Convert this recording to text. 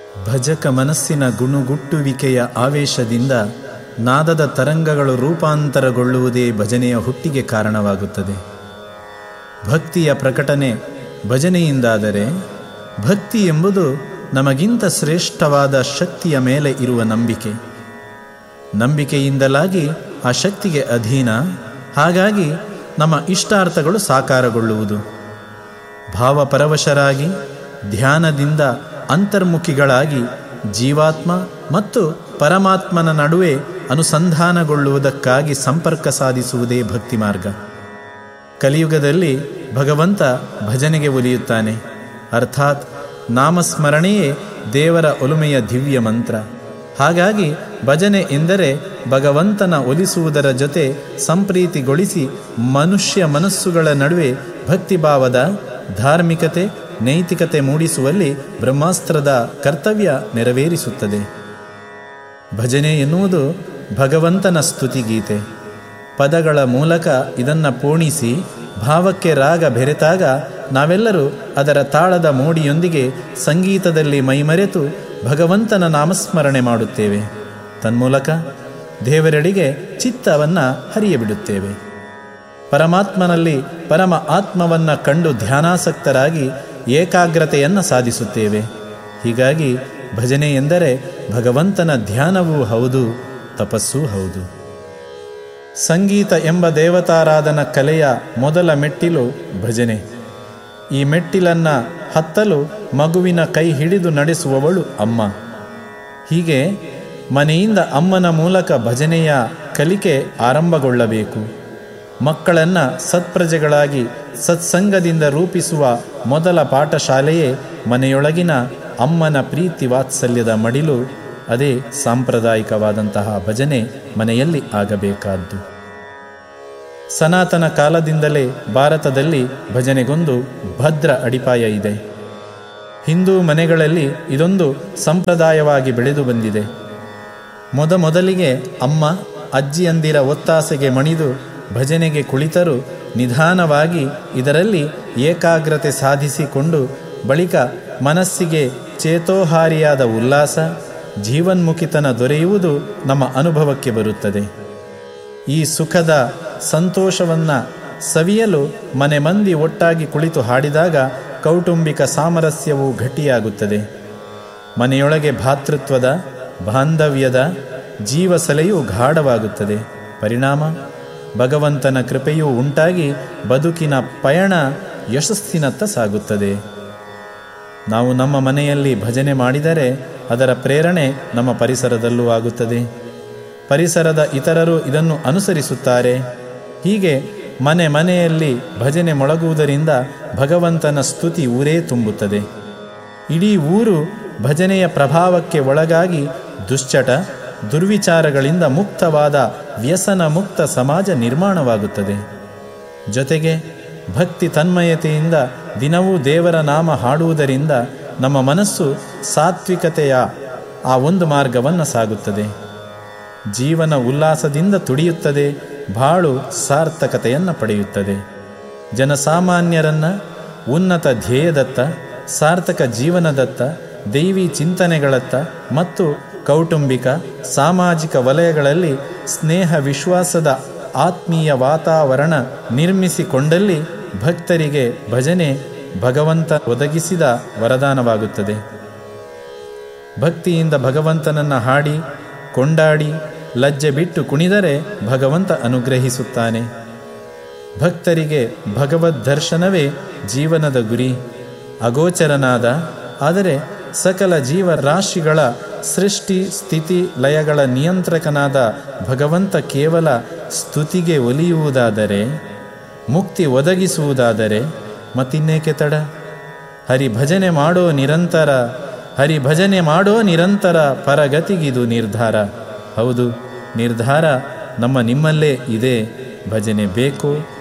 ಭಜಕ ಮನಸ್ಸಿನ ಗುಣುಗುಟ್ಟುವಿಕೆಯ ಆವೇಶದಿಂದ ನಾದದ ತರಂಗಗಳು ರೂಪಾಂತರಗೊಳ್ಳುವುದೇ ಭಜನೆಯ ಹುಟ್ಟಿಗೆ ಕಾರಣವಾಗುತ್ತದೆ ಭಕ್ತಿಯ ಪ್ರಕಟನೆ ಭಜನೆಯಿಂದಾದರೆ ಭಕ್ತಿ ಎಂಬುದು ನಮಗಿಂತ ಶ್ರೇಷ್ಠವಾದ ಶಕ್ತಿಯ ಮೇಲೆ ಇರುವ ನಂಬಿಕೆ ನಂಬಿಕೆಯಿಂದಲಾಗಿ ಆ ಶಕ್ತಿಗೆ ಅಧೀನ ಹಾಗಾಗಿ ನಮ್ಮ ಇಷ್ಟಾರ್ಥಗಳು ಸಾಕಾರಗೊಳ್ಳುವುದು ಭಾವಪರವಶರಾಗಿ ಧ್ಯಾನದಿಂದ ಅಂತರ್ಮುಖಿಗಳಾಗಿ ಜೀವಾತ್ಮ ಮತ್ತು ಪರಮಾತ್ಮನ ನಡುವೆ ಅನುಸಂಧಾನಗೊಳ್ಳುವುದಕ್ಕಾಗಿ ಸಂಪರ್ಕ ಸಾಧಿಸುವುದೇ ಭಕ್ತಿ ಮಾರ್ಗ ಕಲಿಯುಗದಲ್ಲಿ ಭಗವಂತ ಭಜನೆಗೆ ಒಲಿಯುತ್ತಾನೆ ಅರ್ಥಾತ್ ನಾಮಸ್ಮರಣೆಯೇ ದೇವರ ಒಲುಮೆಯ ದಿವ್ಯ ಮಂತ್ರ ಹಾಗಾಗಿ ಭಜನೆ ಎಂದರೆ ಭಗವಂತನ ಒಲಿಸುವುದರ ಜೊತೆ ಸಂಪ್ರೀತಿಗೊಳಿಸಿ ಮನುಷ್ಯ ಮನಸ್ಸುಗಳ ನಡುವೆ ಭಕ್ತಿಭಾವದ ಧಾರ್ಮಿಕತೆ ನೈತಿಕತೆ ಮೂಡಿಸುವಲ್ಲಿ ಬ್ರಹ್ಮಾಸ್ತ್ರದ ಕರ್ತವ್ಯ ನೆರವೇರಿಸುತ್ತದೆ ಭಜನೆ ಎನ್ನುವುದು ಭಗವಂತನ ಸ್ತುತಿಗೀತೆ ಪದಗಳ ಮೂಲಕ ಇದನ್ನು ಪೋಣಿಸಿ ಭಾವಕ್ಕೆ ರಾಗ ಬೆರೆತಾಗ ನಾವೆಲ್ಲರೂ ಅದರ ತಾಳದ ಮೋಡಿಯೊಂದಿಗೆ ಸಂಗೀತದಲ್ಲಿ ಮೈಮರೆತು ಭಗವಂತನ ನಾಮಸ್ಮರಣೆ ಮಾಡುತ್ತೇವೆ ತನ್ಮೂಲಕ ದೇವರೆಡೆಗೆ ಚಿತ್ತವನ್ನು ಹರಿಯಬಿಡುತ್ತೇವೆ ಪರಮಾತ್ಮನಲ್ಲಿ ಪರಮ ಆತ್ಮವನ್ನು ಕಂಡು ಧ್ಯಾನಾಸಕ್ತರಾಗಿ ಏಕಾಗ್ರತೆಯನ್ನು ಸಾಧಿಸುತ್ತೇವೆ ಹೀಗಾಗಿ ಭಜನೆ ಎಂದರೆ ಭಗವಂತನ ಧ್ಯಾನವೂ ಹೌದು ತಪಸ್ಸೂ ಹೌದು ಸಂಗೀತ ಎಂಬ ದೇವತಾರಾಧನ ಕಲೆಯ ಮೊದಲ ಮೆಟ್ಟಿಲು ಭಜನೆ ಈ ಮೆಟ್ಟಿಲನ್ನು ಹತ್ತಲು ಮಗುವಿನ ಕೈ ಹಿಡಿದು ನಡೆಸುವವಳು ಅಮ್ಮ ಹೀಗೆ ಮನೆಯಿಂದ ಅಮ್ಮನ ಮೂಲಕ ಭಜನೆಯ ಕಲಿಕೆ ಆರಂಭಗೊಳ್ಳಬೇಕು ಮಕ್ಕಳನ್ನು ಸತ್ಪ್ರಜೆಗಳಾಗಿ ಸತ್ಸಂಗದಿಂದ ರೂಪಿಸುವ ಮೊದಲ ಪಾಠಶಾಲೆಯೇ ಮನೆಯೊಳಗಿನ ಅಮ್ಮನ ಪ್ರೀತಿ ವಾತ್ಸಲ್ಯದ ಮಡಿಲು ಅದೇ ಸಾಂಪ್ರದಾಯಿಕವಾದಂತಹ ಭಜನೆ ಮನೆಯಲ್ಲಿ ಆಗಬೇಕಾದ್ದು ಸನಾತನ ಕಾಲದಿಂದಲೇ ಭಾರತದಲ್ಲಿ ಭಜನೆಗೊಂದು ಭದ್ರ ಅಡಿಪಾಯ ಇದೆ ಹಿಂದೂ ಮನೆಗಳಲ್ಲಿ ಇದೊಂದು ಸಂಪ್ರದಾಯವಾಗಿ ಬೆಳೆದು ಬಂದಿದೆ ಮೊದಮೊದಲಿಗೆ ಅಮ್ಮ ಅಜ್ಜಿಯಂದಿರ ಒತ್ತಾಸೆಗೆ ಮಣಿದು ಭಜನೆಗೆ ಕುಳಿತರು ನಿಧಾನವಾಗಿ ಇದರಲ್ಲಿ ಏಕಾಗ್ರತೆ ಸಾಧಿಸಿಕೊಂಡು ಬಳಿಕ ಮನಸ್ಸಿಗೆ ಚೇತೋಹಾರಿಯಾದ ಉಲ್ಲಾಸ ಜೀವನ್ಮುಖಿತನ ದೊರೆಯುವುದು ನಮ್ಮ ಅನುಭವಕ್ಕೆ ಬರುತ್ತದೆ ಈ ಸುಖದ ಸಂತೋಷವನ್ನು ಸವಿಯಲು ಮನೆ ಮಂದಿ ಒಟ್ಟಾಗಿ ಕುಳಿತು ಹಾಡಿದಾಗ ಕೌಟುಂಬಿಕ ಸಾಮರಸ್ಯವು ಗಟ್ಟಿಯಾಗುತ್ತದೆ ಮನೆಯೊಳಗೆ ಭಾತೃತ್ವದ ಬಾಂಧವ್ಯದ ಜೀವಸಲೆಯು ಗಾಢವಾಗುತ್ತದೆ ಪರಿಣಾಮ ಭಗವಂತನ ಕೃಪೆಯೂ ಉಂಟಾಗಿ ಬದುಕಿನ ಪಯಣ ಯಶಸ್ಸಿನತ್ತ ಸಾಗುತ್ತದೆ ನಾವು ನಮ್ಮ ಮನೆಯಲ್ಲಿ ಭಜನೆ ಮಾಡಿದರೆ ಅದರ ಪ್ರೇರಣೆ ನಮ್ಮ ಪರಿಸರದಲ್ಲೂ ಆಗುತ್ತದೆ ಪರಿಸರದ ಇತರರು ಇದನ್ನು ಅನುಸರಿಸುತ್ತಾರೆ ಹೀಗೆ ಮನೆ ಮನೆಯಲ್ಲಿ ಭಜನೆ ಮೊಳಗುವುದರಿಂದ ಭಗವಂತನ ಸ್ತುತಿ ಊರೇ ತುಂಬುತ್ತದೆ ಇಡೀ ಊರು ಭಜನೆಯ ಪ್ರಭಾವಕ್ಕೆ ಒಳಗಾಗಿ ದುಶ್ಚಟ ದುರ್ವಿಚಾರಗಳಿಂದ ಮುಕ್ತವಾದ ವ್ಯಸನ ಮುಕ್ತ ಸಮಾಜ ನಿರ್ಮಾಣವಾಗುತ್ತದೆ ಜೊತೆಗೆ ಭಕ್ತಿ ತನ್ಮಯತೆಯಿಂದ ದಿನವೂ ದೇವರ ನಾಮ ಹಾಡುವುದರಿಂದ ನಮ್ಮ ಮನಸ್ಸು ಸಾತ್ವಿಕತೆಯ ಆ ಒಂದು ಮಾರ್ಗವನ್ನು ಸಾಗುತ್ತದೆ ಜೀವನ ಉಲ್ಲಾಸದಿಂದ ತುಡಿಯುತ್ತದೆ ಬಾಳು ಸಾರ್ಥಕತೆಯನ್ನು ಪಡೆಯುತ್ತದೆ ಜನಸಾಮಾನ್ಯರನ್ನು ಉನ್ನತ ಧ್ಯೇಯದತ್ತ ಸಾರ್ಥಕ ಜೀವನದತ್ತ ದೈವಿ ಚಿಂತನೆಗಳತ್ತ ಮತ್ತು ಕೌಟುಂಬಿಕ ಸಾಮಾಜಿಕ ವಲಯಗಳಲ್ಲಿ ಸ್ನೇಹ ವಿಶ್ವಾಸದ ಆತ್ಮೀಯ ವಾತಾವರಣ ನಿರ್ಮಿಸಿಕೊಂಡಲ್ಲಿ ಭಕ್ತರಿಗೆ ಭಜನೆ ಭಗವಂತ ಒದಗಿಸಿದ ವರದಾನವಾಗುತ್ತದೆ ಭಕ್ತಿಯಿಂದ ಭಗವಂತನನ್ನು ಹಾಡಿ ಕೊಂಡಾಡಿ ಲಜ್ಜೆ ಬಿಟ್ಟು ಕುಣಿದರೆ ಭಗವಂತ ಅನುಗ್ರಹಿಸುತ್ತಾನೆ ಭಕ್ತರಿಗೆ ಭಗವದ್ ದರ್ಶನವೇ ಜೀವನದ ಗುರಿ ಅಗೋಚರನಾದ ಆದರೆ ಸಕಲ ಜೀವರಾಶಿಗಳ ಸೃಷ್ಟಿ ಸ್ಥಿತಿ ಲಯಗಳ ನಿಯಂತ್ರಕನಾದ ಭಗವಂತ ಕೇವಲ ಸ್ತುತಿಗೆ ಒಲಿಯುವುದಾದರೆ ಮುಕ್ತಿ ಒದಗಿಸುವುದಾದರೆ ಮತ್ತಿನ್ನೇಕೆ ತಡ ಹರಿಭಜನೆ ಮಾಡೋ ನಿರಂತರ ಹರಿಭಜನೆ ಮಾಡೋ ನಿರಂತರ ಪರಗತಿಗಿದು ನಿರ್ಧಾರ ಹೌದು ನಿರ್ಧಾರ ನಮ್ಮ ನಿಮ್ಮಲ್ಲೇ ಇದೆ ಭಜನೆ ಬೇಕು